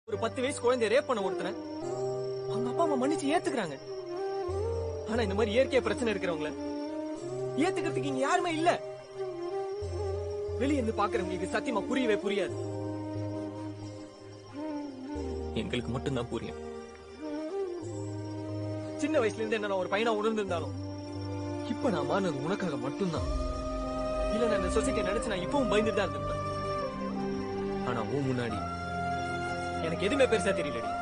ஒரு பத்து வயசு குழந்தைய ரேப் பண்ண ஒருத்தனை அவங்க அப்பா அம்மா மன்னிச்சு ஏத்துக்கிறாங்க ஆனா இந்த மாதிரி இயற்கை பிரச்சனை இருக்கிறவங்கள ஏத்துக்கிறதுக்கு இங்க யாருமே இல்ல வெளிய இருந்து பாக்குறவங்களுக்கு சத்தியமா புரியவே புரியாது எங்களுக்கு மட்டும்தான் புரியும் சின்ன வயசுல இருந்து என்ன நான் ஒரு பையனா உணர்ந்திருந்தாலும் இப்ப நான் மாறினது உனக்காக மட்டும்தான் இல்ல நான் இந்த சொசைட்டியை நினைச்சு நான் இப்பவும் பயந்துட்டு தான் இருந்திருப்பேன் ஆனா உன் முன்னாடி எனக்கு எதுவுமே பெருசா தெரியலடி